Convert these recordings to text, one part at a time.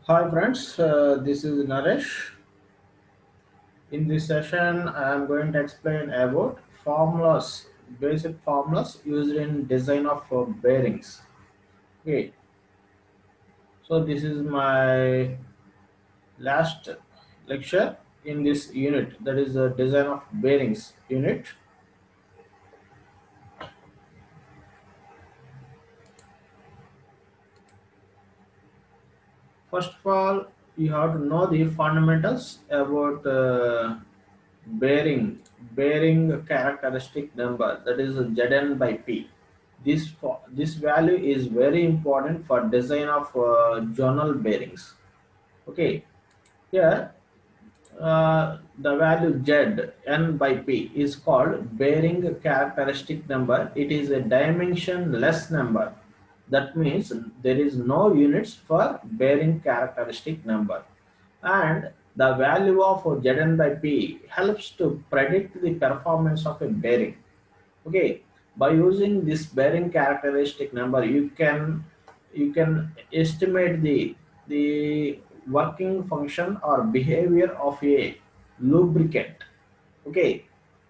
Hi friends, uh, this is Naresh. In this session, I am going to explain about formulas, basic formulas used in design of uh, bearings. Okay, so this is my last lecture in this unit, that is the design of bearings unit. First of all, you have to know the fundamentals about uh, bearing, bearing characteristic number that is Zn by P. This fo- this value is very important for design of uh, journal bearings. Okay, here uh, the value Z n by P is called bearing characteristic number. It is a dimensionless number. That means there is no units for bearing characteristic number. And the value of Zn by P helps to predict the performance of a bearing. Okay, by using this bearing characteristic number, you can you can estimate the the working function or behavior of a lubricant. Okay,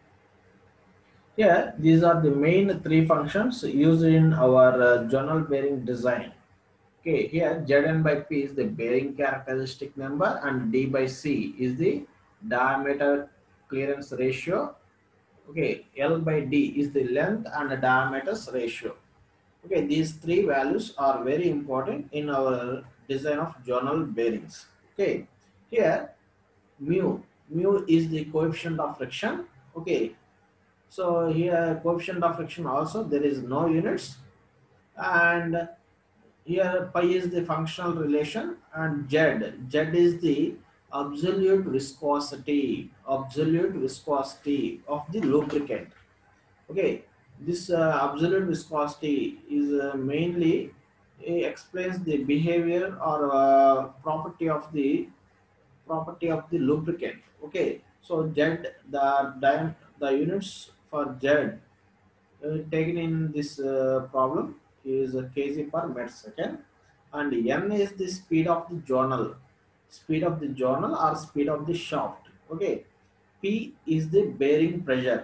here, these are the main three functions used in our uh, journal bearing design. Okay, here Zn by P is the bearing characteristic number and D by C is the diameter clearance ratio. Okay, L by D is the length and the diameters ratio. Okay, these three values are very important in our design of journal bearings. Okay, here mu, mu is the coefficient of friction. Okay, so here coefficient of friction also there is no units and here pi is the functional relation and z z is the absolute viscosity absolute viscosity of the lubricant okay this uh, absolute viscosity is uh, mainly it explains the behavior or uh, property of the property of the lubricant okay so z the diam the units for Z uh, taken in this uh, problem is uh, kg per meter second and n is the speed of the journal speed of the journal or speed of the shaft okay p is the bearing pressure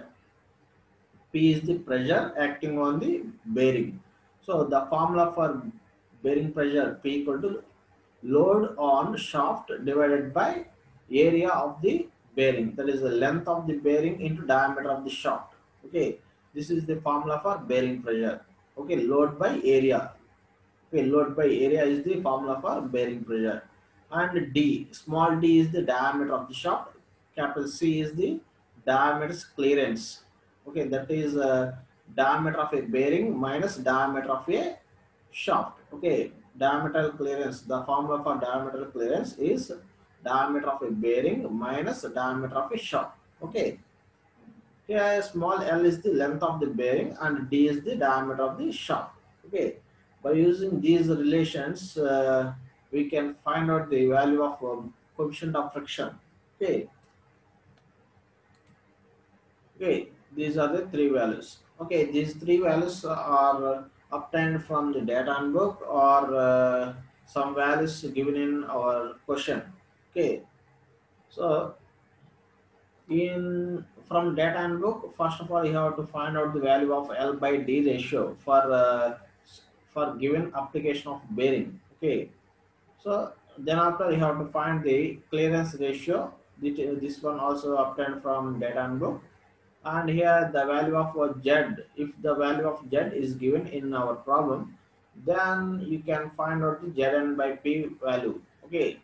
p is the pressure acting on the bearing so the formula for bearing pressure p equal to load on shaft divided by area of the bearing that is the length of the bearing into diameter of the shaft okay this is the formula for bearing pressure okay load by area okay load by area is the formula for bearing pressure and d small d is the diameter of the shaft capital c is the diameter's clearance okay that is uh, diameter of a bearing minus diameter of a shaft okay diameter clearance the formula for diameter clearance is diameter of a bearing minus diameter of a shaft okay here small l is the length of the bearing and d is the diameter of the shaft okay by using these relations uh, we can find out the value of um, coefficient of friction okay okay these are the three values okay these three values are obtained from the data handbook or uh, some values given in our question okay so in from data handbook first of all you have to find out the value of l by d ratio for uh, for given application of bearing okay so then after you have to find the clearance ratio this one also obtained from data handbook and here the value of z if the value of z is given in our problem then you can find out the zn by p value okay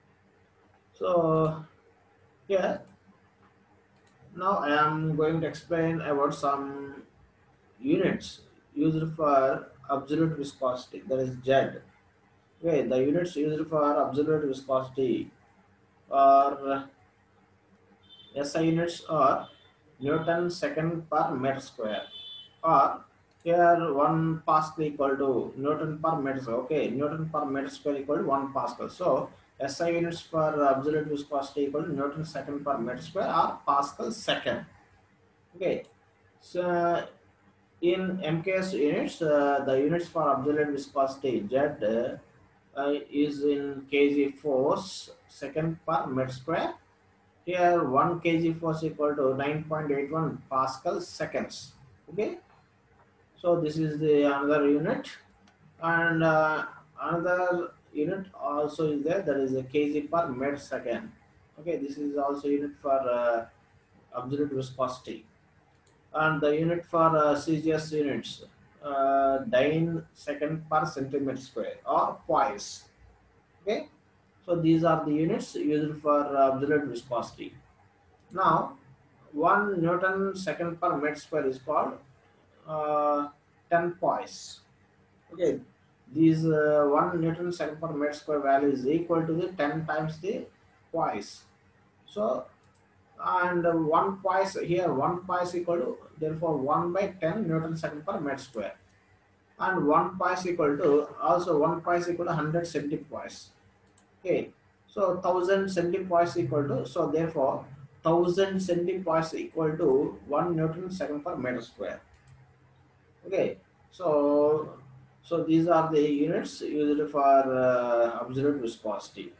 so here now I am going to explain about some units used for absolute viscosity that is Z. Okay, the units used for absolute viscosity are SI units are Newton second per meter square or here 1 Pascal equal to Newton per meter square. Okay, Newton per meter square equal to 1 Pascal. So SI units for absolute viscosity equal to Newton second per meter square or Pascal second. Okay, so in MKS units, uh, the units for absolute viscosity Z uh, uh, is in kg force second per meter square. Here 1 kg force equal to 9.81 Pascal seconds. Okay. So this is the another unit and uh, another unit also is there that is a kg per meter second. Okay, this is also unit for uh, absolute viscosity and the unit for uh, CGS units uh, dyne second per centimeter square or poise. Okay, so these are the units used for uh, absolute viscosity. Now, one Newton second per meter square is called uh, 10 poise. Okay, these uh, one Newton second per meter square value is equal to the 10 times the poise. So and uh, one poise here one poise equal to therefore 1 by 10 newton second per meter square and one poise equal to also one poise equal to 100 centipoise okay so 1000 centipoise equal to so therefore 1000 centipoise equal to 1 newton second per meter square okay so so these are the units used for uh, absolute viscosity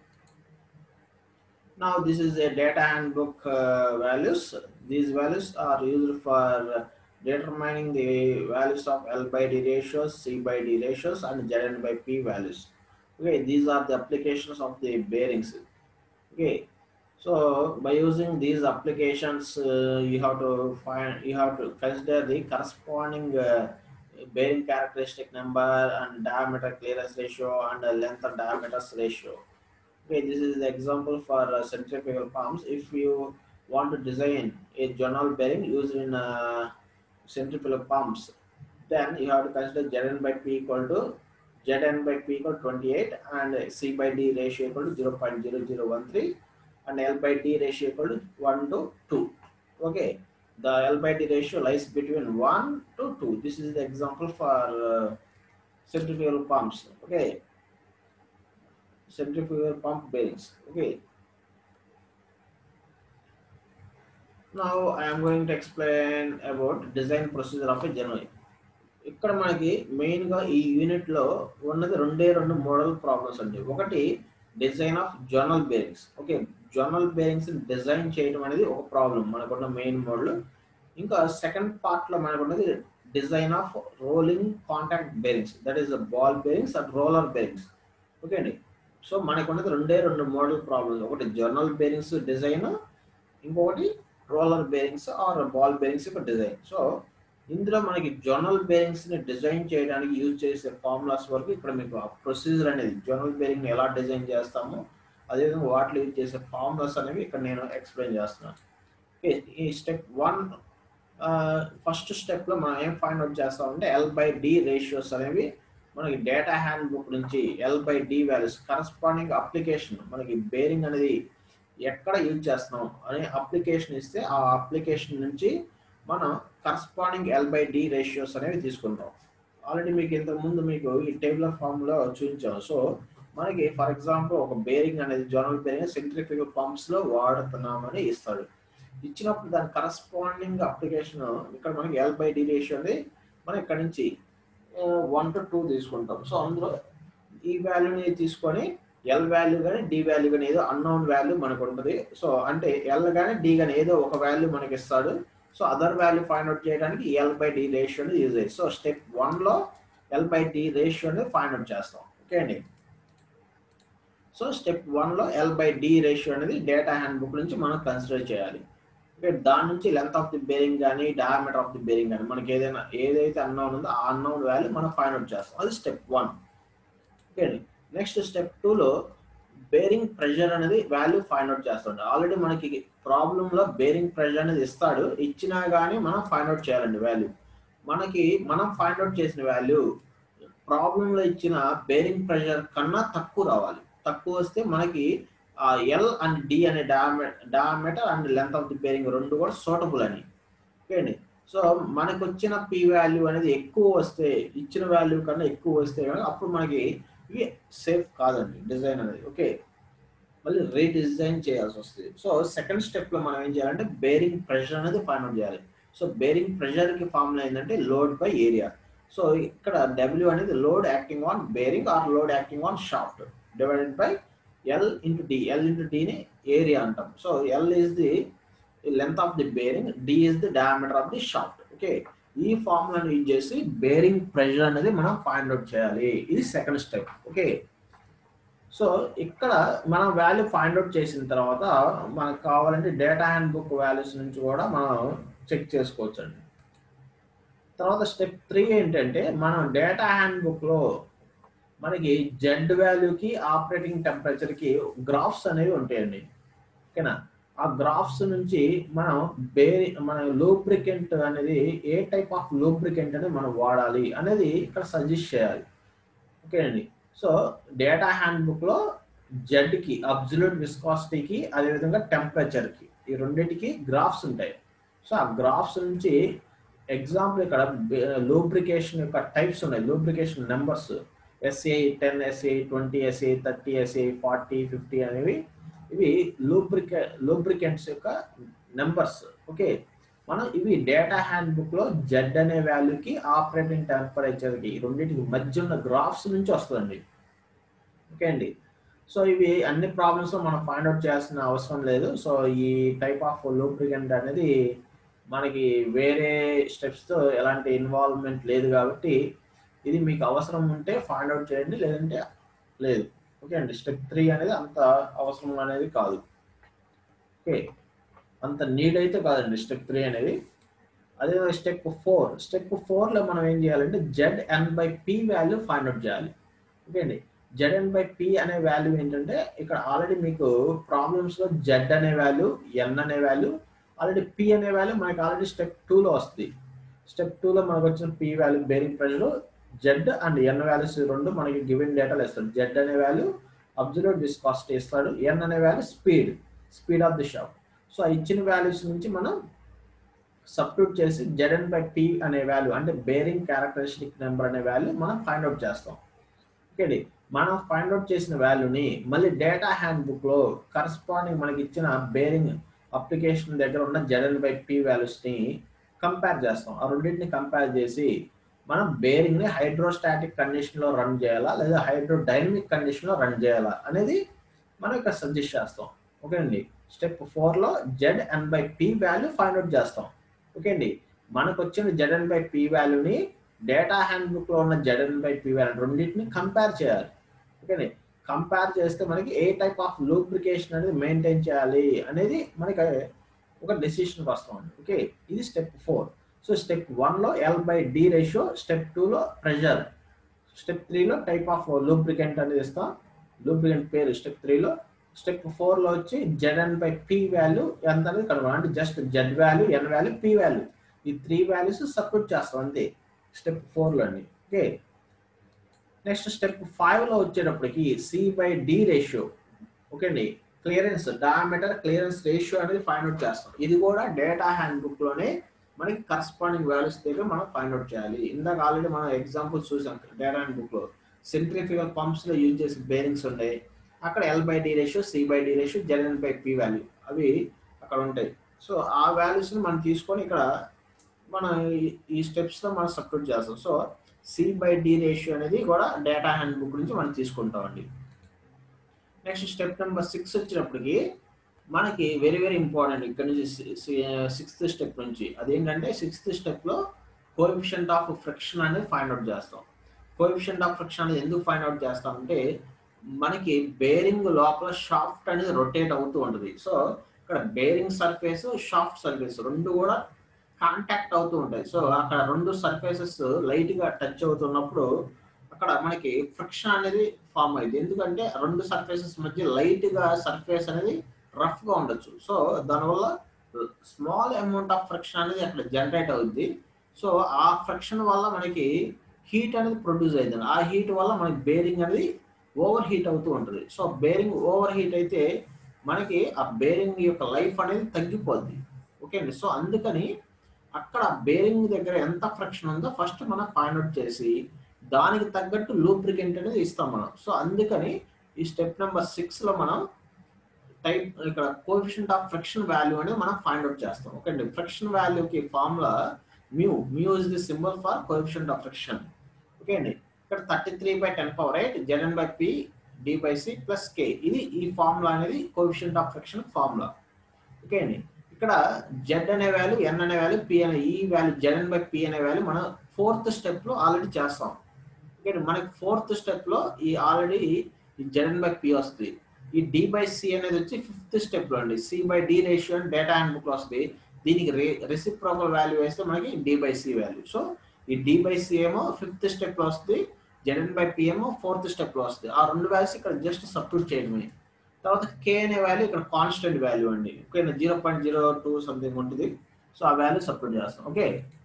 now this is a data handbook uh, values. These values are used for determining the values of L by D ratios, C by D ratios and Zn by P values. Okay, these are the applications of the bearings. Okay, so by using these applications, uh, you have to find, you have to consider the corresponding uh, bearing characteristic number and diameter clearance ratio and uh, length and diameters ratio okay this is the example for uh, centrifugal pumps if you want to design a journal bearing used in uh, centrifugal pumps then you have to consider Zn by P equal to Zn by P equal to 28 and C by D ratio equal to 0 0.0013 and L by D ratio equal to 1 to 2 okay the L by D ratio lies between 1 to 2 this is the example for uh, centrifugal pumps okay centrifugal pump bearings. Okay. Now I am going to explain about design procedure of a journal. ఇక్కడ మనకి మెయిన్గా ఈ యూనిట్లో ఉన్నది రెండే రెండు model problems అండి ఒకటి design of journal bearings okay journal bearings design చేయడం అనేది ఒక ప్రాబ్లం మనకున్న మెయిన్ మోడల్ ఇంకా సెకండ్ పార్ట్లో మనకున్నది design of rolling contact bearings that is ball bearings and roller bearings okay అండి సో మనకు ఉన్నది రెండే రెండు మోడల్ ప్రాబ్లమ్స్ ఒకటి జర్నల్ బేరింగ్స్ డిజైన్ ఇంకొకటి roller bearings or ball bearings యొక్క డిజైన్ సో ఇందులో మనకి జర్నల్ బేరింగ్స్ ని డిజైన్ చేయడానికి యూజ్ చేసే ఫార్ములాస్ వరకు ఇక్కడ మీకు ఆ ప్రొసీజర్ అనేది జర్నల్ బేరింగ్ ఎలా డిజైన్ చేస్తామో అదేవిధంగా వాటిలో యూజ్ చేసే ఫార్ములాస్ అనేవి ఇక్కడ నేను ఎక్స్ప్లెయిన్ చేస్తున్నాను ఓకే ఈ స్టెప్ వన్ ఫస్ట్ స్టెప్లో మనం ఏం ఫైండ్ అవుట్ చేస్తామంటే ఎల్ బై డి రేషియోస్ అనేవి మనకి డేటా హ్యాండ్ బుక్ నుంచి L by D values corresponding application మనకి బేరింగ్ అనేది ఎక్కడ యూజ్ చేస్తున్నాం అనే అప్లికేషన్ ఇస్తే ఆ అప్లికేషన్ నుంచి మనం corresponding L by D ratios అనేవి తీసుకుంటాం ఆల్రెడీ మీకు ఇంతకుముందు మీకు ఈ టేబుల్ ఆఫ్ ఫామ్లో చూపించాను సో మనకి ఫర్ ఎగ్జాంపుల్ ఒక బేరింగ్ అనేది జోనల్ బేరింగ్ సెంట్రిఫికల్ పంప్స్లో వాడుతున్నామని ఇస్తాడు ఇచ్చినప్పుడు దాని కరస్పాండింగ్ అప్లికేషన్ ఇక్కడ మనకి ఎల్ బై డి రేషియో అనేది మనం ఇక్కడ నుంచి వన్ టు టూ తీసుకుంటాం సో అందులో ఈ వాల్యూని తీసుకొని ఎల్ వాల్యూ కానీ డి వాల్యూ కానీ ఏదో అన్నోన్ వాల్యూ మనకు ఉంటుంది సో అంటే ఎల్ కానీ డి కానీ ఏదో ఒక వాల్యూ మనకి ఇస్తాడు so other value find out చేయడానికి ఎల్ బై డి రేషియో అనేది యూజ్ అయ్యి సో స్టెప్ వన్లో ఎల్ బై డి రేషియో అనేది ఫైండ్ అవుట్ చేస్తాం ఓకే అండి సో స్టెప్ వన్లో ఎల్ బై డి రేషియో అనేది డేటా హ్యాండ్ బుక్ నుంచి మనం కన్సిడర్ చేయాలి ఓకే దాని నుంచి లెంత్ ఆఫ్ ది బేరింగ్ కానీ డయామీటర్ ఆఫ్ ది బేరింగ్ కానీ మనకి ఏదైనా ఏదైతే అన్నౌన్ ఉందో ఆ అన్నౌన్ వాల్యూ మనం ఫైండ్ అవుట్ చేస్తాం అది స్టెప్ వన్ ఓకే అండి నెక్స్ట్ స్టెప్ టూలో బేరింగ్ ప్రెషర్ అనేది వాల్యూ ఫైండ్ అవుట్ చేస్తాడు ఆల్రెడీ మనకి ప్రాబ్లంలో బేరింగ్ ప్రెషర్ అనేది ఇస్తాడు ఇచ్చినా కానీ మనం ఫైండ్ అవుట్ చేయాలండి వాల్యూ మనకి మనం ఫైండ్ అవుట్ చేసిన వాల్యూ ప్రాబ్లంలో ఇచ్చిన బేరింగ్ ప్రెషర్ కన్నా తక్కువ రావాలి తక్కువ వస్తే మనకి ఎల్ అండ్ డి అనే diameter and length of the bearing రెండు కూడా సూటబుల్ అని ఓకే అండి సో మనకు వచ్చిన పి వాల్యూ అనేది ఎక్కువ వస్తే ఇచ్చిన వాల్యూ కన్నా ఎక్కువ వస్తే అప్పుడు మనకి ఇవి సేఫ్ కాదండి డిజైన్ అనేది ఓకే మళ్ళీ రీడిజైన్ చేయాల్సి వస్తుంది సో సెకండ్ స్టెప్లో మనం ఏం చేయాలంటే బేరింగ్ ప్రెషర్ అనేది ఫైండ్ అవుట్ చేయాలి సో బేరింగ్ ప్రెషర్కి ఫార్ములా ఏంటంటే లోడ్ బై ఏరియా సో ఇక్కడ డబ్ల్యూ అనేది load acting on bearing or load acting on shaft divided by L into D L into డిని ఏరియా అంటాం so L is the length of the bearing D is the diameter of the shaft okay ఈ ఫార్ములాను use చేసి bearing pressure అనేది మనం find out చేయాలి ఇది second step okay so ఇక్కడ మనం వాల్యూ ఫైండ్ అవుట్ చేసిన తర్వాత మనకు కావాలంటే డేటా హ్యాండ్ బుక్ వాల్యూస్ నుంచి కూడా మనం చెక్ చేసుకోవచ్చు అండి తర్వాత స్టెప్ త్రీ ఏంటంటే మనం డేటా హ్యాండ్ బుక్లో మనకి జెడ్ వాల్యూకి ఆపరేటింగ్ టెంపరేచర్కి గ్రాఫ్స్ అనేవి ఉంటాయండి ఓకేనా ఆ గ్రాఫ్స్ నుంచి మనం బేరి మన లూబ్రికెంట్ అనేది ఏ టైప్ ఆఫ్ లూబ్రికెంట్ అనేది మనం వాడాలి అనేది ఇక్కడ సజెస్ట్ చేయాలి ఓకే అండి సో డేటా హ్యాండ్ బుక్లో జెడ్కి అబ్జల్యూట్ విస్కాసిటీకి అదేవిధంగా టెంపరేచర్కి ఈ రెండింటికి గ్రాఫ్స్ ఉంటాయి సో ఆ గ్రాఫ్స్ నుంచి ఎగ్జాంపుల్ ఇక్కడ లూబ్రికేషన్ యొక్క టైప్స్ ఉన్నాయి lubrication numbers SA ten SA twenty SA thirty SA forty fifty అనేవి ఇవి లూబ్రికే లూబ్రికెంట్స్ యొక్క నెంబర్స్ ఓకే మనం ఇవి డేటా హ్యాండ్ బుక్ లో జెడ్ అనే వాల్యూకి ఆపరేటింగ్ టెంపరేచర్ కి రెండింటికి మధ్య ఉన్న గ్రాఫ్స్ నుంచి వస్తుందండి ఓకే అండి సో ఇవి అన్ని ప్రాబ్లమ్స్ మనం ఫైండ్ అవుట్ చేయాల్సిన అవసరం లేదు సో ఈ టైప్ ఆఫ్ లూబ్రికెంట్ అనేది మనకి వేరే స్టెప్స్తో ఎలాంటి ఇన్వాల్వ్మెంట్ లేదు కాబట్టి ఇది మీకు అవసరం ఉంటే ఫైండ్ అవుట్ చేయండి లేదంటే లేదు ఓకే అండి స్టెప్ త్రీ అనేది అంత అవసరం అనేది కాదు ఓకే అంత నీడ్ అయితే కాదండి స్టెప్ త్రీ అనేది అదే స్టెప్ ఫోర్ స్టెప్ ఫోర్లో మనం ఏం చేయాలంటే Z N by P value find out చేయాలి ఓకే అండి జెడ్ ఎన్ బై పి అనే వాల్యూ ఏంటంటే ఇక్కడ ఆల్రెడీ మీకు ప్రాబ్లమ్స్లో జెడ్ అనే వాల్యూ ఎన్ అనే వాల్యూ ఆల్రెడీ పి అనే వాల్యూ మనకి ఆల్రెడీ స్టెప్ టూలో వస్తుంది స్టెప్ టూలో మనకు వచ్చిన P value bearing pressure Z and N values రెండు మనకి గివెన్ డేటాలు ఇస్తాడు జెడ్ అనే వాల్యూ అబ్జల్యూట్ విస్కాసిటీ ఇస్తాడు ఎన్ అనే value speed speed of the shaft so ఆ ఇచ్చిన వాల్యూస్ నుంచి మనం సబ్స్టిట్యూట్ చేసి జెడ్ ఎన్ బై పి అనే వాల్యూ అంటే బేరింగ్ క్యారెక్టరిస్టిక్ నెంబర్ అనే వాల్యూ మనం ఫైండ్ అవుట్ చేస్తాం ఓకే మనం ఫైండ్ అవుట్ చేసిన వాల్యూని మళ్ళీ డేటా హ్యాండ్ బుక్ లో కరస్పాండింగ్ మనకి ఇచ్చిన బేరింగ్ అప్లికేషన్ దగ్గర ఉన్న Z N by P values ని కంపేర్ చేస్తాం ఆ రెండింటిని కంపేర్ చేసి మనం బేరింగ్ ని హైడ్రోస్టాటిక్ కండిషన్ లో రన్ చేయాలా లేదా హైడ్రో డైనమిక్ కండిషన్ లో రన్ చేయాలా అనేది మనం ఇక్కడ సజెస్ట్ చేస్తాం ఓకే అండి స్టెప్ ఫోర్ లో Z N by P value find out చేస్తాం ఓకే అండి మనకు వచ్చిన జెడ్ ఎన్ బై పి వాల్యూని డేటా హ్యాండ్ బుక్ లో ఉన్న Z N by P value రెండింటిని కంపేర్ చేయాలి ఓకే కంపేర్ చేస్తే మనకి ఏ టైప్ ఆఫ్ లూబ్రికేషన్ అనేది మెయింటైన్ చేయాలి అనేది మనకి ఒక డెసిషన్కి వస్తామండి ఓకే ఇది స్టెప్ ఫోర్ సో స్టెప్ వన్లో L by D ratio step టూలో ప్రెషర్ స్టెప్ త్రీలో టైప్ ఆఫ్ లూబ్రికెంట్ అనేది ఇస్తాం లూబ్రికెంట్ పేరు స్టెప్ త్రీలో స్టెప్ ఫోర్లో వచ్చి Z N by P value ఎంత అనేది కనుగొనాలి అంటే just Z value N value P value ఈ త్రీ వాల్యూస్ సబ్మిట్ చేస్తాం అంతే స్టెప్ ఫోర్లో అండి ఓకే నెక్స్ట్ స్టెప్ ఫైవ్లో వచ్చేటప్పటికి C by D ratio okay అండి క్లియరెన్స్ డయామీటర్ క్లియరెన్స్ రేషియో అనేది ఫైండ్ అవుట్ చేస్తాం ఇది కూడా డేటా హ్యాండ్ బుక్ లోనే మనకి కరస్పాండింగ్ వాల్యూస్ దగ్గర మనం ఫైండ్ అవుట్ చేయాలి ఇందాక ఆల్రెడీ మనం ఎగ్జాంపుల్ చూసాం డేటా హ్యాండ్ బుక్ లో సెంట్రిఫికల్ పంప్స్ లో యూజ్ చేసే బేరింగ్స్ ఉంటాయి అక్కడ L by D ratio C by D ratio Z by P value అవి అక్కడ ఉంటాయి సో ఆ వాల్యూస్ ని మనం తీసుకొని ఇక్కడ మనం ఈ స్టెప్స్ లో మనం సబ్స్టిట్యూట్ చేస్తాం so C by D ratio అనేది కూడా డేటా హ్యాండ్ బుక్ నుంచి మనం తీసుకుంటామండి నెక్స్ట్ స్టెప్ నెంబర్ సిక్స్ వచ్చినప్పటికి మనకి వెరీ వెరీ ఇంపార్టెంట్ ఇక్కడ నుంచి సిక్స్త్ స్టెప్ నుంచి అదేంటంటే సిక్స్త్ స్టెప్లో కోఎఫిషియంట్ ఆఫ్ ఫ్రిక్షన్ అనేది ఫైండ్ అవుట్ చేస్తాం కోఎఫిషియంట్ ఆఫ్ ఫ్రిక్షన్ అనేది ఎందుకు ఫైండ్ అవుట్ చేస్తామంటే మనకి బేరింగ్ లోపల షాఫ్ట్ అనేది రొటేట్ అవుతూ ఉంటుంది సో ఇక్కడ బేరింగ్ సర్ఫేస్ షాఫ్ట్ సర్ఫేస్ రెండు కూడా కాంటాక్ట్ అవుతూ ఉంటాయి సో అక్కడ రెండు సర్ఫేసెస్ లైట్ గా టచ్ అవుతున్నప్పుడు అక్కడ మనకి ఫ్రిక్షన్ అనేది ఫామ్ అయింది ఎందుకంటే రెండు సర్ఫేసెస్ మధ్య లైట్ గా సర్ఫేస్ అనేది రఫ్ గా ఉండొచ్చు సో దానివల్ల స్మాల్ అమౌంట్ ఆఫ్ ఫ్రిక్షన్ అనేది అక్కడ జనరేట్ అవుద్ది సో ఆ ఫ్రిక్షన్ వల్ల మనకి హీట్ అనేది ప్రొడ్యూస్ అవుతుంది ఆ హీట్ వల్ల మనకి బేరింగ్ అనేది ఓవర్ హీట్ అవుతూ ఉంటుంది సో బేరింగ్ ఓవర్ హీట్ అయితే మనకి ఆ బేరింగ్ యొక్క లైఫ్ అనేది తగ్గిపోద్ది ఓకే అండి సో అందుకని అక్కడ బేరింగ్ దగ్గర ఎంత ఫ్రిక్షన్ ఉందో ఫస్ట్ మనం ఫైండ్ అవుట్ చేసి దానికి తగ్గట్టు లూబ్రికెంట్ అనేది ఇస్తాం మనం సో అందుకని ఈ స్టెప్ నెంబర్ సిక్స్ లో మనం టైప్ ఇక్కడ కోఎఫిషియంట్ ఆఫ్ ఫ్రిక్షన్ వాల్యూ అనేది మనం ఫైండ్ అవుట్ చేస్తాం ఓకే అండి ఫ్రిక్షన్ వాల్యూకి formula mu mu is the symbol for coefficient of friction okay అండి ఇక్కడ thirty three by ten power eight Z N by P D by C plus K ఇది ఈ formula అనేది coefficient of friction formula okay అండి ఇక్కడ Z అనే value N అనే value P అనే ఈ వాల్యూ జెడ్ బై పి అనే వాల్యూ మనం ఫోర్త్ స్టెప్ లో ఆల్రెడీ చేస్తాం ఓకే మనకి ఫోర్త్ స్టెప్ లో ఈ ఆల్రెడీ ఈ జెడ్ బై పి వస్తుంది ఈ డి బై సి అనేది వచ్చి ఫిఫ్త్ స్టెప్ లో అండి సి బై డి రేషియో అని డేటా హ్యాండ్ బుక్ లో వస్తుంది దీనికి రెసిప్రోకల్ వాల్యూ వేస్తే మనకి D by C value so ఈ డి బై సి ఏమో ఫిఫ్త్ స్టెప్ లో వస్తుంది జెడ్ బై పి ఏమో ఫోర్త్ స్టెప్ లో వస్తుంది ఆ రెండు వాల్యూస్ ఇక్కడ జస్ట్ సబ్స్టిట్యూట్ చేయడమే తర్వాత కే అనే వాల్యూ ఇక్కడ కాన్స్టెంట్ వాల్యూ అండి okay zero point zero two something ఉంటుంది సో ఆ వాల్యూ సబ్స్టిట్యూట్ చేస్తాం ఓకే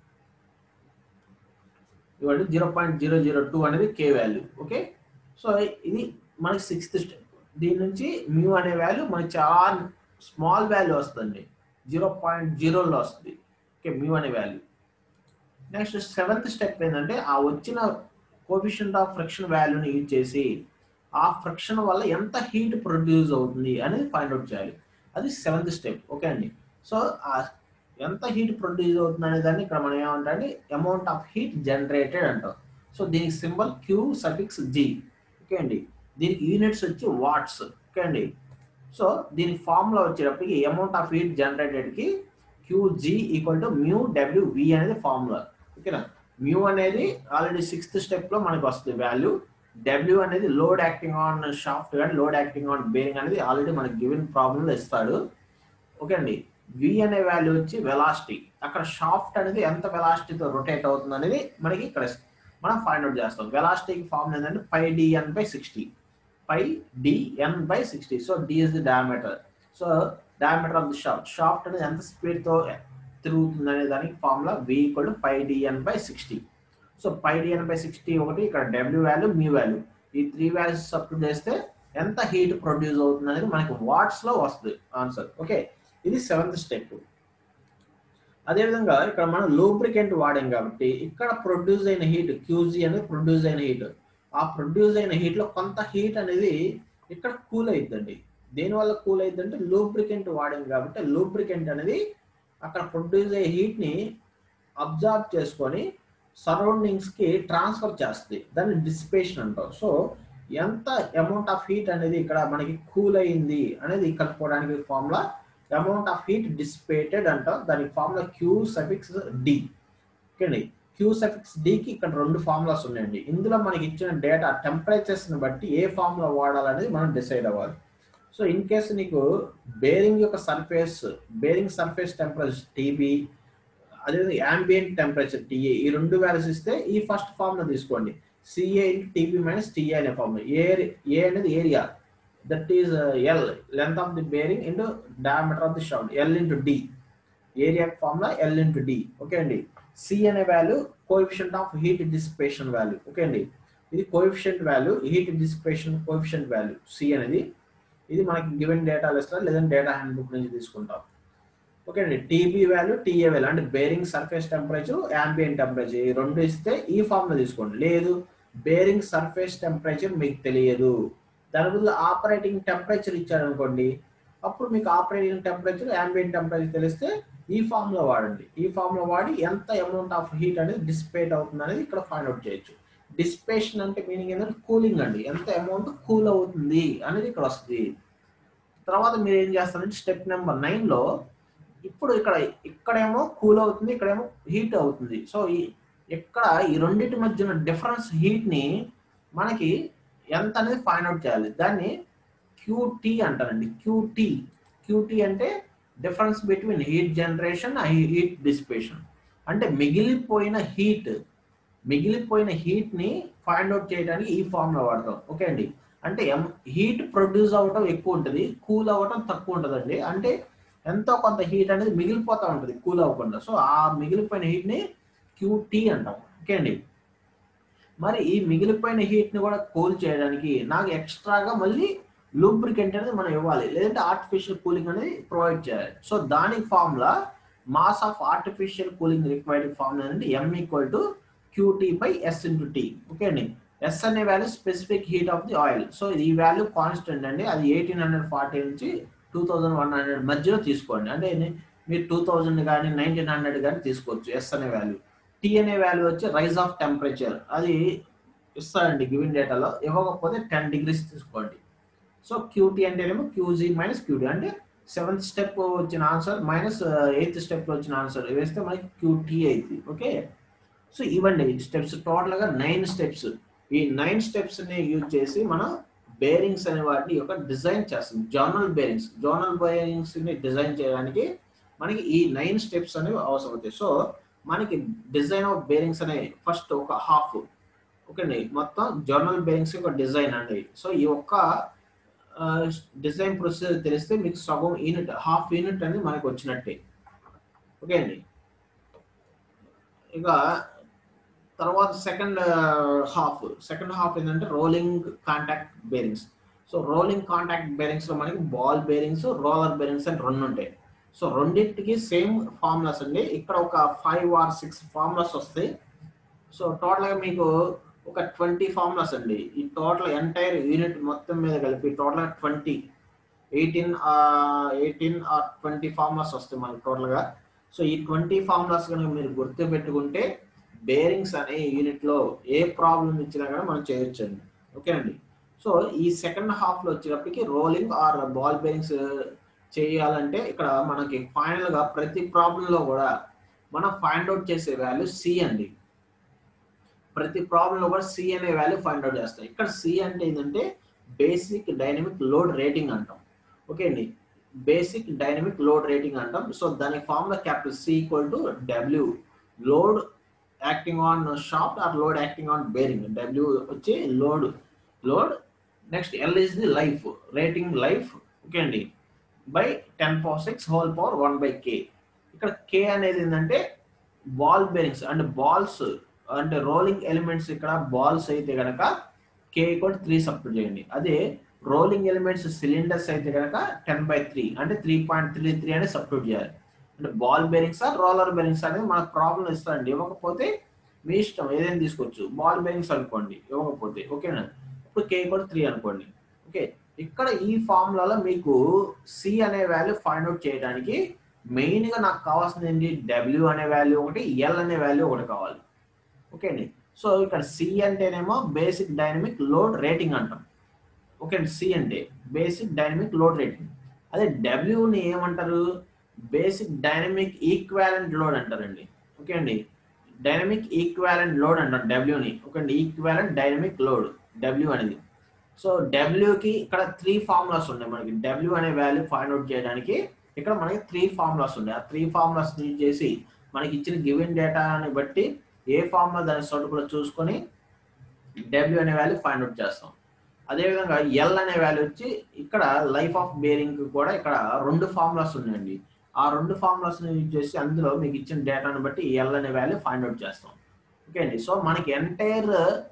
ఇవ్వండి zero point zero zero two అనేది కే వాల్యూ ఓకే సో ఇది మనకి సిక్స్త్ స్టెప్ దీని నుంచి మ్యూ అనే వాల్యూ మనకి చాలా స్మాల్ వాల్యూ వస్తుంది జీరో పాయింట్ జీరోలో వస్తుంది ఓకే మ్యూ అనే వాల్యూ నెక్స్ట్ సెవెంత్ స్టెప్ ఏంటంటే ఆ వచ్చిన కోఫిషియంట్ ఆఫ్ ఫ్రిక్షన్ వాల్యూని యూజ్ చేసి ఆ ఫ్రిక్షన్ వల్ల ఎంత హీట్ ప్రొడ్యూస్ అవుతుంది అనేది ఫైండ్ అవుట్ చేయాలి అది సెవెంత్ స్టెప్ ఓకే అండి సో ఆ ఎంత హీట్ ప్రొడ్యూస్ అవుతుంది అనే దాన్ని ఇక్కడ మనం ఏమంటే అమౌంట్ ఆఫ్ హీట్ జనరేటెడ్ అంటాం సో దీనికి symbol Q suffix G okay అండి దీనికి యూనిట్స్ వచ్చి వాట్స్ ఓకే అండి సో దీని ఫార్ములా వచ్చేటప్పటికి అమౌంట్ ఆఫ్ హీట్ జనరేటెడ్కి Q G equal to mu W V అనేది ఫార్ములా ఓకేనా మ్యూ అనేది ఆల్రెడీ సిక్స్త్ స్టెప్ లో మనకి వస్తుంది వాల్యూ డబ్ల్యూ అనేది లోడ్ యాక్టింగ్ ఆన్ షాఫ్ట్ కానీ లోడ్ యాక్టింగ్ ఆన్ బేరింగ్ అనేది ఆల్రెడీ మనకి గివెన్ ప్రాబ్లంలో ఇస్తాడు ఓకే అండి వి అనే వాల్యూ వచ్చి వెలాసిటీ అక్కడ షాఫ్ట్ అనేది ఎంత వెలాసిటీతో రొటేట్ అవుతుంది అనేది మనకి ఇక్కడ మనం ఫైండ్ అవుట్ చేస్తాం వెలాసిటీకి ఫార్మ్ ఏంటంటే pi D N by sixty pi D N by sixty so D is the diameter so diameter of the shaft shaft అనేది ఎంత స్పీడ్తో తిరుగుతుంది అనే దానికి formula V equal to pi D N by sixty so pi D N by sixty ఒకటి ఇక్కడ W value mu value ఈ three values substitute చేస్తే ఎంత హీట్ ప్రొడ్యూస్ అవుతుంది అనేది మనకి వాట్స్ లో వస్తుంది ఆన్సర్ ఓకే ఇది సెవెంత్ స్టెప్ అదేవిధంగా ఇక్కడ మనం లూబ్రికెంట్ వాడాం కాబట్టి ఇక్కడ ప్రొడ్యూస్ అయిన హీట్ క్యూజీ అనేది ప్రొడ్యూస్ అయిన హీట్ ఆ ప్రొడ్యూస్ అయిన హీట్ లో కొంత హీట్ అనేది ఇక్కడ కూల్ అయిద్దండి దేనివల్ల కూల్ అయిద్దంటే లూబ్రికెంట్ వాడాం కాబట్టి లూబ్రికెంట్ అనేది అక్కడ ప్రొడ్యూస్ అయ్యే హీట్ ని అబ్జార్బ్ చేసుకొని సరౌండింగ్స్ కి ట్రాన్స్ఫర్ చేస్తుంది దాన్ని డిసిపేషన్ అంటాం సో ఎంత అమౌంట్ ఆఫ్ హీట్ అనేది ఇక్కడ మనకి కూల్ అయింది అనేది కనుక్కోవడానికి formula amount of heat dissipated అంటాం దానికి ఫార్ములా క్యూ సఫిక్స్ డి ఓకేండి క్యూ సఫిక్స్ డికి ఇక్కడ రెండు ఫార్ములాస్ ఉన్నాయండి ఇందులో మనకి ఇచ్చిన డేటా టెంపరేచర్స్ ని బట్టి ఏ ఫార్ములా వాడాలనేది మనం డిసైడ్ అవ్వాలి సో ఇన్ కేసు నీకు బేరింగ్ యొక్క surface bearing surface temperature T B అదేవిధంగా యాంబియంట్ టెంపరేచర్ టీఏ ఈ రెండు వాల్యూస్ ఇస్తే ఈ ఫస్ట్ ఫార్ములా తీసుకోండి C A into T B minus T A అనే ఫార్ములా ఏ ఏ అనేది area that is L length of the bearing into diameter of the shaft L into D area formula L into D okay అండి C అనే value coefficient of heat dissipation value okay అండి ఇది coefficient value heat dissipation coefficient value C అనేది ఇది మనకి given data ఇస్తారు లేదంటే data handbook నుంచి తీసుకుంటాం ఓకే అండి టీబీ వాల్యూ టీఏ వాల్యూ అంటే bearing surface temperature ambient temperature ఈ రెండు ఇస్తే ఈ ఫార్ములా తీసుకోండి లేదు బేరింగ్ సర్ఫేస్ టెంపరేచర్ మీకు తెలియదు దాని బదులు ఆపరేటింగ్ టెంపరేచర్ ఇచ్చాడు అనుకోండి అప్పుడు మీకు ఆపరేటింగ్ టెంపరేచర్ యాంబియన్ టెంపరేచర్ తెలిస్తే ఈ ఫార్ములా వాడండి ఈ ఫార్ములా వాడి ఎంత అమౌంట్ ఆఫ్ హీట్ అనేది డిసిపేట్ అవుతుంది అనేది ఇక్కడ ఫైండ్ అవుట్ చేయొచ్చు డిసిపేషన్ అంటే మీనింగ్ ఏంటంటే కూలింగ్ అండి ఎంత అమౌంట్ కూల్ అవుతుంది అనేది ఇక్కడ వస్తుంది తర్వాత మీరు ఏం చేస్తారంటే స్టెప్ నెంబర్ నైన్ లో ఇప్పుడు ఇక్కడ ఇక్కడేమో కూల్ అవుతుంది ఇక్కడేమో హీట్ అవుతుంది సో ఈ ఇక్కడ ఈ రెండింటి మధ్యన డిఫరెన్స్ హీట్ ని మనకి ఎంత అనేది ఫైండ్ అవుట్ చేయాలి దాన్ని క్యూటీ అంటారండి క్యూటీ క్యూటీ అంటే difference between heat generation heat dissipation అంటే మిగిలిపోయిన హీట్ మిగిలిపోయిన హీట్ ని ఫైండ్ అవుట్ చేయడానికి ఈ ఫార్ములా వాడతాం ఓకే అండి అంటే హీట్ ప్రొడ్యూస్ అవ్వటం ఎక్కువ ఉంటుంది కూల్ అవ్వటం తక్కువ ఉంటుందండి అంటే ఎంతో కొంత హీట్ అనేది మిగిలిపోతూ ఉంటుంది కూల్ అవ్వకుండా సో ఆ మిగిలిపోయిన హీట్ ని క్యూటీ అంటాం ఓకే అండి మరి ఈ మిగిలిపోయిన హీట్ ని కూడా కూల్ చేయడానికి నాకు ఎక్స్ట్రాగా మళ్ళీ లూబ్రికెంట్ అనేది మనం ఇవ్వాలి లేదంటే ఆర్టిఫిషియల్ కూలింగ్ అనేది ప్రొవైడ్ చేయాలి సో దానికి formula mass of artificial cooling required formula అంటే M equal to Q T by S into T okay అండి ఎస్ అనే value specific heat of the oil so ఈ వాల్యూ కాన్స్టెంట్ అండి అది ఎయిటీన్ హండ్రెడ్ ఫార్టీ నుంచి two thousand one hundred మధ్యలో తీసుకోండి అంటే మీరు టూ థౌజండ్ కానీ నైన్టీన్ హండ్రెడ్ కానీ తీసుకోవచ్చు ఎస్ అనే వాల్యూ టీ అనే వాల్యూ వచ్చి రైజ్ ఆఫ్ టెంపరేచర్ అది ఇస్తారండి గివెన్ డేటాలో ఇవ్వకపోతే టెన్ డిగ్రీస్ తీసుకోండి సో క్యూటీ అంటేనేమో క్యూజీ మైనస్ క్యూటీ అంటే సెవెంత్ స్టెప్ వచ్చిన ఆన్సర్ మైనస్ ఎయిత్ స్టెప్ వచ్చిన ఆన్సర్ వేస్తే మనకి క్యూటీ అవుతుంది ఓకే సో ఇవ్వండి స్టెప్స్ టోటల్గా నైన్ స్టెప్స్ ఈ నైన్ స్టెప్స్ని యూజ్ చేసి మనం బేరింగ్స్ అనే వాటిని యొక్క డిజైన్ చేస్తాం జోనల్ బేరింగ్స్ జోనల్ బేరింగ్స్ని డిజైన్ చేయడానికి మనకి ఈ నైన్ స్టెప్స్ అనేవి అవసరం అవుతాయి సో మనకి డిజైన్ ఆఫ్ బేరింగ్స్ అనే ఫస్ట్ ఒక హాఫ్ ఓకే అండి మొత్తం జర్నల్ బేరింగ్స్ యొక్క డిజైన్ అండి సో ఈ ఒక్క డిజైన్ ప్రొసీజర్ తెలిస్తే మీకు సగం యూనిట్ హాఫ్ యూనిట్ అనేది మనకు వచ్చినట్టే ఓకే అండి ఇక తర్వాత సెకండ్ హాఫ్ సెకండ్ హాఫ్ ఏంటంటే rolling contact bearings so rolling contact bearings లో మనకి బాల్ బేరింగ్స్ రోలర్ బేరింగ్స్ అని రెండు ఉంటాయి సో రెండింటికి సేమ్ ఫార్ములాస్ అండి ఇక్కడ ఒక ఫైవ్ ఆర్ సిక్స్ ఫార్ములాస్ వస్తాయి సో టోటల్గా మీకు ఒక ట్వంటీ ఫార్ములాస్ అండి ఈ టోటల్ ఎంటైర్ యూనిట్ మొత్తం మీద కలిపి టోటల్గా twenty eighteen eighteen or twenty formulas వస్తాయి మనకి టోటల్గా సో ఈ ట్వంటీ ఫార్ములాస్ కనుక మీరు గుర్తు పెట్టుకుంటే బేరింగ్స్ అనే యూనిట్లో ఏ ప్రాబ్లం ఇచ్చినా కానీ మనం చేయొచ్చండి ఓకే అండి సో ఈ సెకండ్ హాఫ్లో వచ్చేటప్పటికి రోలింగ్ ఆర్ బాల్ బేరింగ్స్ చేయాలంటే ఇక్కడ మనకి ఫైనల్గా ప్రతి ప్రాబ్లంలో కూడా మనం ఫైండ్ అవుట్ చేసే వాల్యూ సి అండి ప్రతి ప్రాబ్లంలో కూడా సి అనే వాల్యూ ఫైండ్ అవుట్ చేస్తాం ఇక్కడ సి అంటే ఏంటంటే బేసిక్ డైనమిక్ లోడ్ రేటింగ్ అంటాం ఓకే అండి బేసిక్ డైనమిక్ లోడ్ రేటింగ్ అంటాం సో దాని formula capital C equal to W load acting on shaft or load acting on bearing W వచ్చి load load next L is the life rating life okay అండి by ten power six whole power one by K ఇక్కడ K అనేది ఏంటంటే ball bearings అంటే balls అంటే rolling elements ఇక్కడ balls అయితే కనుక కే కూడా త్రీ సబ్స్టిట్యూట్ చేయండి అదే రోలింగ్ ఎలిమెంట్స్ సిలిండర్స్ అయితే కనుక టెన్ బై త్రీ అంటే త్రీ పాయింట్ త్రీ త్రీ అనేది సబ్స్టిట్యూట్ చేయాలి అంటే బాల్ బేరింగ్స్ రోలర్ బేరింగ్స్ అనేది మనకు ప్రాబ్లం ఇస్తారండి ఇవ్వకపోతే మీ ఇష్టం ఏదైనా తీసుకోవచ్చు బాల్ బేరింగ్స్ అనుకోండి ఇవ్వకపోతే ఓకేనా ఇప్పుడు కే కూడా త్రీ అనుకోండి ఓకే ఇక్కడ ఈ ఫార్ములాలో మీకు సి అనే వాల్యూ ఫైండ్ అవుట్ చేయడానికి మెయిన్ గా నాకు కావాల్సింది ఏంటి డబ్ల్యూ అనే వాల్యూ ఒకటి ఎల్ అనే వాల్యూ ఒకటి కావాలి ఓకే అండి సో ఇక్కడ సి అంటేనేమో బేసిక్ డైనమిక్ లోడ్ రేటింగ్ అంటాం ఓకే అండి సి అంటే బేసిక్ డైనమిక్ లోడ్ రేటింగ్ అదే డబ్ల్యూని ఏమంటారు బేసిక్ డైనమిక్ ఈక్వాలెంట్ లోడ్ అంటారండి ఓకే అండి డైనమిక్ ఈక్వాలెంట్ లోడ్ అంటారు డబ్ల్యూని ఓకే అండి ఈక్వాలెంట్ డైనమిక్ లోడ్ డబ్ల్యూ అనేది సో డబ్ల్యూకి ఇక్కడ త్రీ ఫార్ములాస్ ఉన్నాయి మనకి డబ్ల్యూ అనే వాల్యూ ఫైండ్ అవుట్ చేయడానికి ఇక్కడ మనకి త్రీ ఫార్ములాస్ ఉన్నాయి ఆ త్రీ ఫార్ములాస్ యూజ్ చేసి మనకి ఇచ్చిన గివెన్ డేటాని బట్టి ఏ ఫార్ములా దాని చోటు కూడా చూసుకొని డబ్ల్యూ అనే వాల్యూ ఫైండ్ అవుట్ చేస్తాం అదేవిధంగా ఎల్ అనే వాల్యూ వచ్చి ఇక్కడ లైఫ్ ఆఫ్ బేరింగ్ కూడా ఇక్కడ రెండు ఫార్ములాస్ ఉన్నాయండి ఆ రెండు ఫార్ములాస్ యూజ్ చేసి అందులో మీకు ఇచ్చిన డేటాను బట్టి ఎల్ అనే వాల్యూ ఫైండ్ అవుట్ చేస్తాం ఓకే అండి సో మనకి ఎంటైర్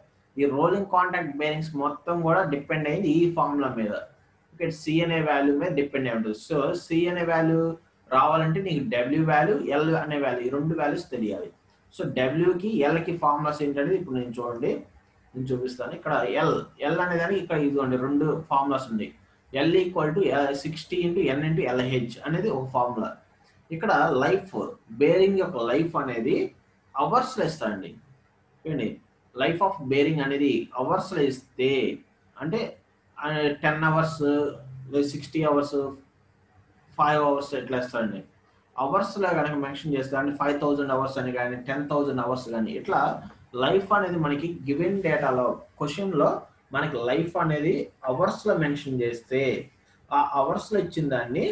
ఈ రోలింగ్ కాంటాక్ట్ బేరింగ్స్ మొత్తం కూడా డిపెండ్ అయింది ఈ ఫార్ములా మీద ఓకే సి అనే వాల్యూ మీద డిపెండ్ అయి ఉంటుంది సో సి అనే వాల్యూ రావాలంటే నీకు డబ్ల్యూ వాల్యూ ఎల్ అనే వాల్యూ ఈ రెండు వాల్యూస్ తెలియాలి సో డబ్ల్యూకి ఎల్కి ఫార్ములాస్ ఏంటనేది ఇప్పుడు నేను చూడండి నేను చూపిస్తాను ఇక్కడ ఎల్ ఎల్ అనే దానికి ఇక్కడ ఇదిగోండి రెండు ఫార్ములాస్ ఉన్నాయి L equal to sixty into N into L H అనేది ఒక ఫార్ములా ఇక్కడ లైఫ్ బేరింగ్ యొక్క లైఫ్ అనేది అవర్స్లో ఇస్తారండి ఏంటి లైఫ్ ఆఫ్ బేరింగ్ అనేది అవర్స్లో ఇస్తే అంటే ten hours sixty hours five hours ఎట్లా ఇస్తారండి అవర్స్లో కనుక మెన్షన్ చేస్తే అంటే ఫైవ్ థౌజండ్ అవర్స్ అని కానీ టెన్ థౌజండ్ అవర్స్ కానీ ఇట్లా లైఫ్ అనేది మనకి గివెన్ డేటాలో క్వశ్చన్లో మనకి లైఫ్ అనేది అవర్స్లో మెన్షన్ చేస్తే ఆ అవర్స్లో ఇచ్చిన దాన్ని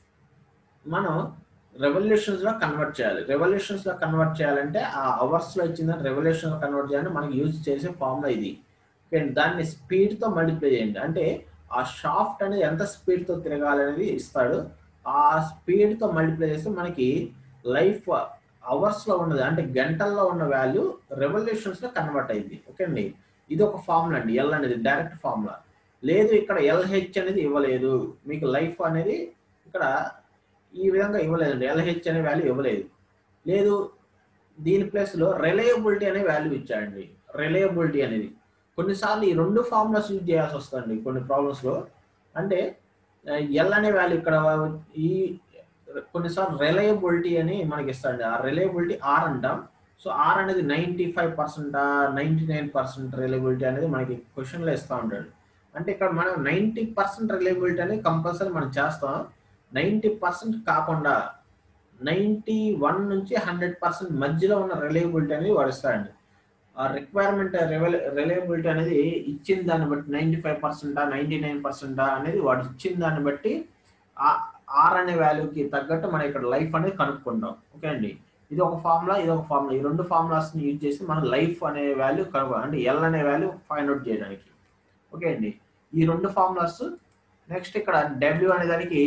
మనం రెవల్యూషన్స్ లో కన్వర్ట్ చేయాలి రెవల్యూషన్స్ లో కన్వర్ట్ చేయాలంటే ఆ అవర్స్ లో ఇచ్చిన రెవల్యూషన్ లో కన్వర్ట్ చేయాలంటే మనకి యూజ్ చేసే ఫార్ములా ఇది దాన్ని స్పీడ్ తో మల్టిప్లై చేయండి అంటే ఆ షాఫ్ట్ అనేది ఎంత స్పీడ్ తో తిరగాలనేది ఇస్తాడు ఆ స్పీడ్ తో మల్టిప్లై చేస్తే మనకి లైఫ్ అవర్స్ లో ఉన్నది అంటే గంటల్లో ఉన్న వాల్యూ రెవల్యూషన్స్ లో కన్వర్ట్ అయింది ఓకే అండి ఇది ఒక ఫార్ములా అండి ఎల్ అనేది డైరెక్ట్ ఫార్ములా లేదు ఇక్కడ ఎల్హెచ్ అనేది ఇవ్వలేదు మీకు లైఫ్ అనేది ఇక్కడ ఈ విధంగా ఇవ్వలేదండి ఎల్హెచ్ అనే వాల్యూ ఇవ్వలేదు లేదు దీని ప్లేస్లో రిలయబిలిటీ అనే వాల్యూ ఇచ్చాడండి రిలయబిలిటీ అనేది కొన్నిసార్లు ఈ రెండు ఫార్ములాస్ యూజ్ చేయాల్సి వస్తుంది కొన్ని ప్రాబ్లమ్స్లో అంటే ఎల్ అనే వాల్యూ ఇక్కడ ఈ కొన్నిసార్లు రిలయబిలిటీ అని మనకి ఇస్తాడు ఆ రిలయబిలిటీ ఆర్ అంటాం సో ఆర్ అనేది ninety five percent ninety nine percent reliability అనేది మనకి క్వశ్చన్లో ఇస్తూ ఉంటాడు అంటే ఇక్కడ మనం నైంటీ పర్సెంట్ రిలయబిలిటీ అనేది కంపల్సరీ మనం చేస్తాం నైంటీ పర్సెంట్ కాకుండా నైంటీ వన్ నుంచి హండ్రెడ్ పర్సెంట్ మధ్యలో ఉన్న రిలయబిలిటీ అనేది వాడిస్తాడండి ఆ రిక్వైర్మెంట్ రిలయబిలిటీ అనేది ఇచ్చిన దాన్ని బట్టి నైంటీ ఫైవ్ పర్సెంటా నైంటీ నైన్ పర్సెంటా అనేది వాడు ఇచ్చిన దాన్ని బట్టి ఆర్ అనే వాల్యూకి తగ్గట్టు మనం ఇక్కడ లైఫ్ అనేది కనుక్కుంటాం ఓకే అండి ఇది ఒక ఫార్ములా ఇది ఒక ఫార్ములా ఈ రెండు ఫార్ములాస్ని యూజ్ చేసి మనం లైఫ్ అనే వాల్యూ కనుక్కో అంటే ఎల్ అనే వాల్యూ ఫైండ్ అవుట్ చేయడానికి ఓకే అండి ఈ రెండు ఫార్ములాస్ నెక్స్ట్ ఇక్కడ డబ్ల్యూ అనే దానికి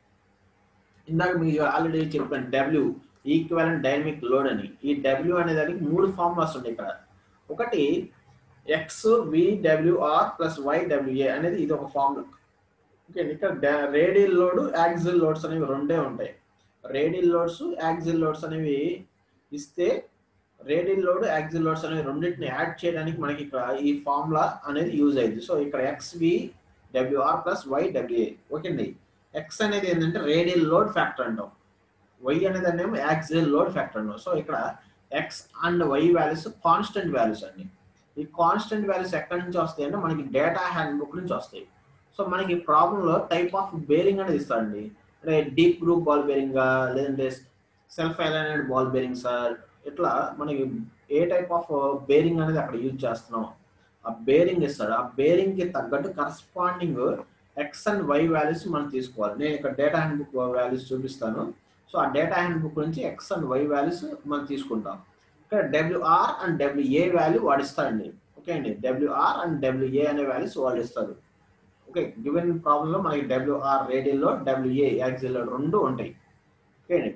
ఇందాక మీకు ఆల్రెడీ చెప్పాను డబ్ల్యూ ఈక్వలెంట్ డైనమిక్ లోడ్ అని ఈ డబ్ల్యూ అనే దానికి మూడు ఫార్ములాస్ ఉన్నాయి ఇక్కడ ఒకటి ఎక్స్ విడబ్ల్యూఆర్ ప్లస్ వైడబ్ల్యూఏ అనేది ఇది ఒక ఫార్ములా ఓకే ఇక్కడ రేడియల్ లోడ్ యాక్సిల్ లోడ్స్ అనేవి రెండే ఉంటాయి రేడియల్ లోడ్స్ యాక్సిల్ లోడ్స్ అనేవి ఇస్తే రేడియల్ లోడ్ యాక్సిల్ లోడ్స్ అనేవి రెండింటిని యాడ్ చేయడానికి మనకి ఇక్కడ ఈ ఫార్ములా అనేది యూజ్ అయింది సో ఇక్కడ X V W R plus Y W A okay అండి ఎక్స్ అనేది ఏంటంటే రేడియల్ లోడ్ ఫ్యాక్టర్ అంటాం వై అనేది అనేమో యాక్సిల్ లోడ్ ఫ్యాక్టర్ అంటాం సో ఇక్కడ X and Y values constant values అండి ఈ కాన్స్టెంట్ వాల్యూస్ ఎక్కడి నుంచి వస్తాయి అంటే మనకి డేటా హ్యాండ్ బుక్ నుంచి వస్తాయి సో మనకి ప్రాబ్లంలో టైప్ ఆఫ్ బేరింగ్ అనేది ఇస్తాడండి అంటే డీప్ గ్రూప్ బాల్ బేరింగా లేదంటే self aligned ball bearing sir ఇట్లా మనకి ఏ టైప్ ఆఫ్ బేరింగ్ అనేది అక్కడ యూజ్ చేస్తున్నాం ఆ బేరింగ్ ఇస్తాడు ఆ బేరింగ్ కి తగ్గట్టు corresponding X and Y values మనం తీసుకోవాలి నేను ఇక్కడ డేటా హ్యాండ్ బుక్ వాల్యూస్ చూపిస్తాను సో ఆ డేటా హ్యాండ్ బుక్ నుంచి ఎక్స్ అండ్ వై వాల్యూస్ మనం తీసుకుంటాం ఇక్కడ డబ్ల్యూఆర్ అండ్ డబ్ల్యూఏ వాల్యూ వాడిస్తాడండి ఓకే అండి డబ్ల్యూఆర్ అండ్ డబ్ల్యూఏ అనే వాల్యూస్ వాళ్ళు ఇస్తారు ఓకే గివెన్ ప్రాబ్లంలో మనకి డబ్ల్యూఆర్ రేడియల్లో డబ్ల్యూఏ యాక్సిల్లో రెండు ఉంటాయి ఓకే అండి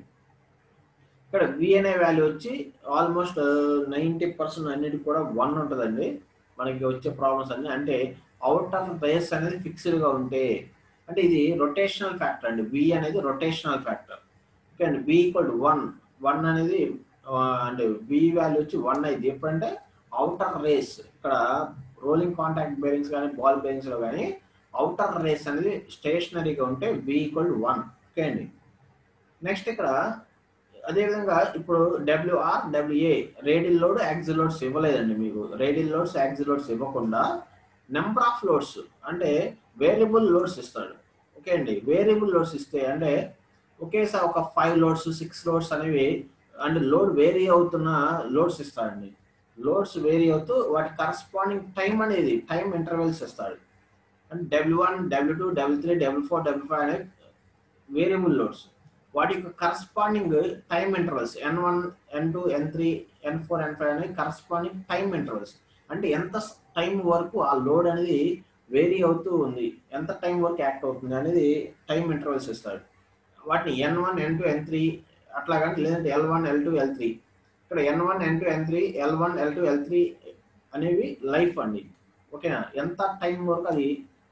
ఇక్కడ వి అనే వాల్యూ వచ్చి ఆల్మోస్ట్ నైంటీ పర్సెంట్ అన్నిటికి కూడా వన్ ఉంటుందండి మనకి వచ్చే ప్రాబ్లమ్స్ అన్ని అంటే అవుటర్ బేస్ అనేది ఫిక్స్డ్గా ఉంటే అంటే ఇది రొటేషనల్ ఫ్యాక్టర్ అండి వి అనేది రొటేషనల్ ఫ్యాక్టర్ ఓకే అండి V equal to one one అనేది అంటే వి వాల్యూ వచ్చి వన్ అయింది ఎప్పుడంటే అవుటర్ రేస్ ఇక్కడ రోలింగ్ కాంటాక్ట్ బేరింగ్స్ కానీ బాల్ బేరింగ్స్లో కానీ అవుటర్ రేస్ అనేది స్టేషనరీగా ఉంటే V equal to one okay అండి నెక్స్ట్ ఇక్కడ అదేవిధంగా ఇప్పుడు W R W A radial load axial loads ఇవ్వలేదండి మీకు రేడిల్ లోడ్స్ యాక్సిల్ లోడ్స్ ఇవ్వకుండా నెంబర్ ఆఫ్ లోడ్స్ అంటే వేరియబుల్ లోడ్స్ ఇస్తాడు ఓకే అండి వేరియబుల్ లోడ్స్ ఇస్తే అంటే ఒకేసారి ఒక ఫైవ్ లోడ్స్ సిక్స్ లోడ్స్ అనేవి అండ్ లోడ్ వేరీ అవుతున్న లోడ్స్ ఇస్తాడండి లోడ్స్ వేరీ అవుతూ వాటి కరస్పాండింగ్ టైం అనేది టైం ఇంటర్వెల్స్ ఇస్తాడు and W one W two W three W four W five అనే వేరియబుల్ లోడ్స్ వాటి యొక్క corresponding time intervals N one N two N three N four N five అనేవి corresponding time intervals అంటే ఎంత time వరకు ఆ load అనేది vary అవుతూ ఉంది ఎంత టైం వరకు యాక్ట్ అవుతుంది అనేది టైం ఇంటర్వల్స్ ఇస్తాడు వాటిని N one N two N three అట్లా కానీ లేదంటే L one L two L three ఇక్కడ N one N two N three L one L two L three అనేవి లైఫ్ అండి ఓకేనా ఎంత టైం వరకు అది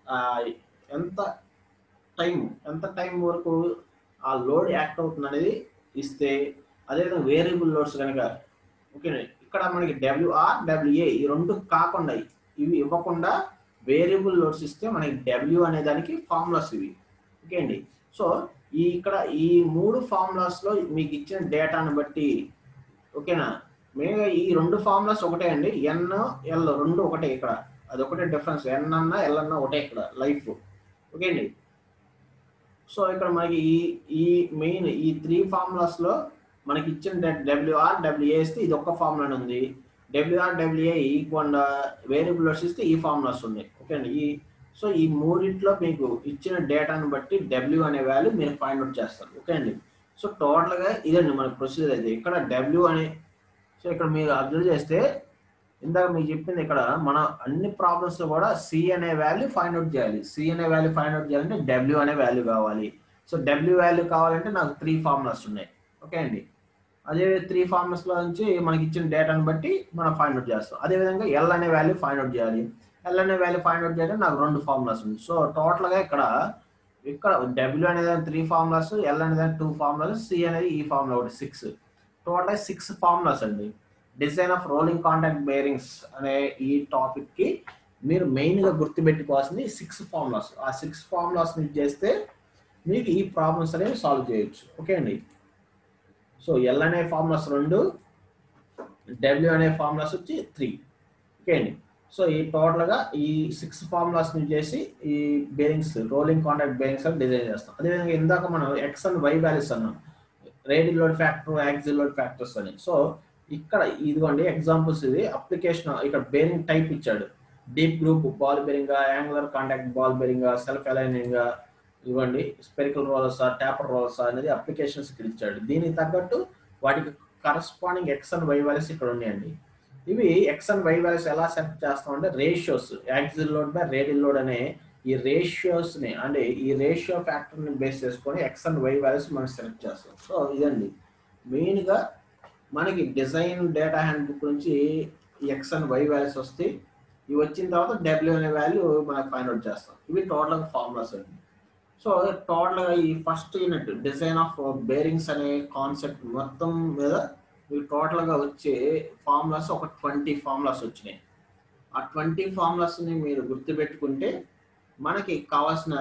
ఎంత టైం ఎంత టైం వరకు ఆ లోడ్ యాక్ట్ అవుతుంది అనేది ఇస్తే అదేవిధంగా వేరియబుల్ లోడ్స్ కనుక ఓకే ఇక్కడ మనకి డబ్ల్యూఆర్ డబ్ల్యూఏ ఈ రెండు కాకుండా ఇవి ఇవ్వకుండా వేరియబుల్ లోడ్స్ ఇస్తే మనకి డబ్ల్యూ అనే దానికి ఫార్ములాస్ ఇవి ఓకే అండి సో ఈ ఇక్కడ ఈ మూడు ఫార్ములాస్ లో మీకు ఇచ్చిన డేటాను బట్టి ఓకేనా మెయిన్గా ఈ రెండు ఫార్ములాస్ ఒకటే అండి ఎన్ ఎల్ రెండు ఒకటే ఇక్కడ అది ఒకటే డిఫరెన్స్ ఎన్ అన్న ఎల్ అన్న ఒకటే ఇక్కడ లైఫ్ ఓకే అండి సో ఇక్కడ మనకి ఈ ఈ మెయిన్ ఈ త్రీ ఫార్ములాస్ లో మనకి ఇచ్చిన డబ్ల్యూఆర్ డబ్ల్యూఏ ఇస్తే ఇది ఒక్క ఫార్ములా ఉంది డబ్ల్యూఆర్ డబ్ల్యూఏ ఈక్వల్ వేరియబుల్ ఇస్తే ఈ ఫార్ములాస్ ఉన్నాయి ఓకే అండి ఈ సో ఈ మూడిట్లో మీకు ఇచ్చిన డేటాను బట్టి డబ్ల్యూ అనే వాల్యూ మీరు ఫైండ్ అవుట్ చేస్తారు ఓకే అండి సో టోటల్గా ఇదండి మన ప్రొసీజర్ అయితే ఇక్కడ డబ్ల్యూ అనే సో ఇక్కడ మీరు అబ్జర్వ్ చేస్తే ఇందాక మీకు చెప్పింది ఇక్కడ మన అన్ని ప్రాబ్లమ్స్ లో కూడా సి అనే వాల్యూ ఫైండ్ అవుట్ చేయాలి సి అనే వాల్యూ ఫైండ్ అవుట్ చేయాలంటే డబ్ల్యూ అనే వాల్యూ కావాలి సో డబ్ల్యూ వాల్యూ కావాలంటే నాకు త్రీ ఫార్ములాస్ ఉన్నాయి ఓకే అండి అదే త్రీ ఫార్ములాస్ లో నుంచి మనకి ఇచ్చిన డేటాను బట్టి మనం ఫైండ్ అవుట్ చేస్తాం అదేవిధంగా ఎల్ అనే వాల్యూ ఫైండ్ అవుట్ చేయాలి ఎల్ అనే వాల్యూ ఫైండ్ అవుట్ చేయాలంటే నాకు రెండు ఫార్ములాస్ ఉంది సో టోటల్ గా ఇక్కడ ఇక్కడ డబ్ల్యూ అనేది త్రీ ఫార్ములాస్ ఎల్ అనేది టూ ఫార్ములాస్ సి అనేది ఈ ఫార్ములా ఒకటి సిక్స్ టోటల్ సిక్స్ ఫార్ములాస్ అండి design of rolling contact bearings అనే ఈ టాపిక్ కి మీరు మెయిన్ గా గుర్తుపెట్టుకోవాల్సింది సిక్స్ ఫార్ములాస్ ఆ సిక్స్ ఫార్ములాస్ ని చేస్తే మీకు ఈ ప్రాబ్లమ్స్ అనేవి సాల్వ్ చేయొచ్చు ఓకే అండి సో ఎల్ అనే ఫార్ములాస్ రెండు డబ్ల్యూ అనే ఫార్ములాస్ వచ్చి త్రీ ఓకే అండి సో ఈ టోటల్గా ఈ సిక్స్ ఫార్ములాస్ ని చేసి ఈ బేరింగ్స్ రోలింగ్ కాంటాక్ట్ బేరింగ్స్ అని డిజైన్ చేస్తాం అదేవిధంగా ఇందాక మనం ఎక్స్ అండ్ వై వాల్యూస్ అన్నాం radial load factor axial load factors అని సో ఇక్కడ ఇదిగోండి ఎగ్జాంపుల్స్ ఇది అప్లికేషన్ ఇక్కడ బేరింగ్ టైప్ ఇచ్చాడు deep groove ball bearing angular contact ball bearing self aligning ఇవ్వండి స్పెరికల్ రోలర్స్ ట్యాపర్ రోలర్స్ అనేది అప్లికేషన్స్ ఇక్కడ ఇచ్చాడు దీనికి తగ్గట్టు వాటికి corresponding X and Y values ఇక్కడ ఉన్నాయండి ఇవి ఎక్స్ అండ్ వై వాల్యూస్ ఎలా సెట్ చేస్తాం అంటే ratios axial load by radial load అనే ఈ రేషియోస్ ని అంటే ఈ రేషియో ఫ్యాక్టర్ ని బేస్ చేసుకొని ఎక్స్ అండ్ వై వాల్యూస్ మనం సెలెక్ట్ చేస్తాం సో ఇదండి మెయిన్ గా మనకి డిజైన్ డేటా హ్యాండ్ బుక్ నుంచి ఎక్స్ అండ్ వై వాల్యూస్ వస్తాయి ఇవి వచ్చిన తర్వాత డబ్ల్యూ అనే వాల్యూ మనకు ఫైండ్ అవుట్ చేస్తాం ఇవి టోటల్ ఫార్ములాస్ అండి సో టోటల్ గా ఈ first unit design of bearings అనే కాన్సెప్ట్ మొత్తం మీద మీకు టోటల్ గా వచ్చే ఫార్ములాస్ ఒక ట్వంటీ ఫార్ములాస్ వచ్చినాయి ఆ ట్వంటీ ఫార్ములాస్ ని మీరు గుర్తుపెట్టుకుంటే మనకి కావాల్సిన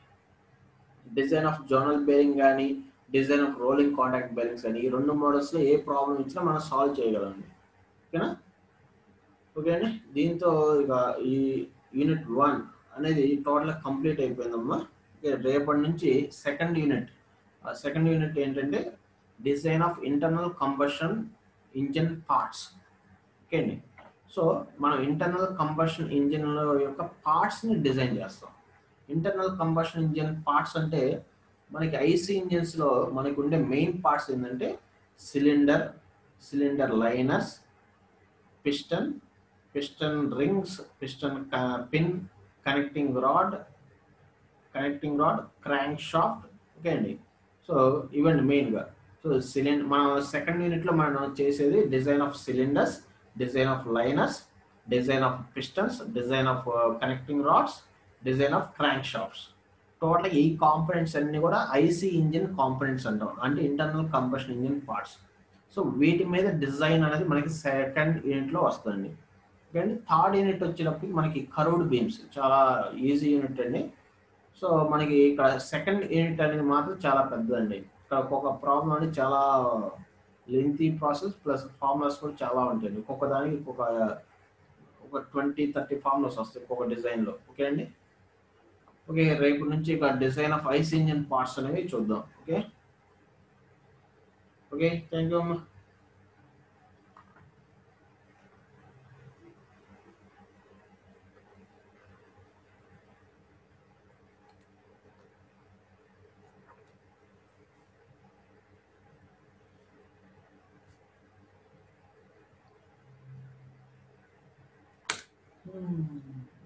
డిజైన్ ఆఫ్ జోనల్ బేరింగ్ కానీ design of rolling contact bearings కానీ ఈ రెండు మోడల్స్ లో ఏ ప్రాబ్లం ఇచ్చినా మనం సాల్వ్ చేయగలండి ఓకేనా ఓకే అండి దీంతో ఇక ఈ యూనిట్ వన్ అనేది టోటల్ కంప్లీట్ అయిపోయిందమ్మా ఇక రేపటి నుంచి సెకండ్ యూనిట్ ఆ సెకండ్ యూనిట్ ఏంటంటే design of internal combustion engine parts okay అండి సో మనం ఇంటర్నల్ కంబషన్ ఇంజిన్ యొక్క పార్ట్స్ని డిజైన్ చేస్తాం ఇంటర్నల్ కంబషన్ ఇంజిన్ పార్ట్స్ అంటే మనకి ఐసీ ఇంజిన్స్లో మనకు ఉండే మెయిన్ పార్ట్స్ ఏంటంటే cylinder cylinder liners piston piston rings piston pin connecting rod connecting rod crankshaft okay అండి సో ఇవండి మెయిన్గా సో సిలిండర్ మనం సెకండ్ యూనిట్లో మనం చేసేది design of cylinders design of liners design of pistons design of connecting rods design of crankshafts total ఈ components అన్ని కూడా ఐసీ ఇంజిన్ కాంపనెంట్స్ అంటాం అంటే internal combustion engine parts so వీటి మీద డిజైన్ అనేది మనకి సెకండ్ యూనిట్లో వస్తుంది అండి థర్డ్ యూనిట్ వచ్చేటప్పటికి మనకి కర్వ్డ్ బీమ్స్ చాలా ఈజీ యూనిట్ అండి సో మనకి ఇక్కడ సెకండ్ యూనిట్ అనేది మాత్రం చాలా పెద్దదండి ఇక్కడ ఒక్కొక్క ప్రాబ్లం అనేది చాలా లెంతీ ప్రాసెస్ ప్లస్ ఫార్ములాస్ కూడా చాలా ఉంటాయండి ఒక్కొక్క దానికి ఒక్కొక్క ఒక ట్వంటీ థర్టీ ఫార్ములాస్ వస్తాయి ఒక్కొక్క డిజైన్లో ఓకే అండి ఓకే రేపు నుంచి ఇక design of IC engine parts అనేవి చూద్దాం ఓకే ఓకే థ్యాంక్ యూ అమ్మా Hmm.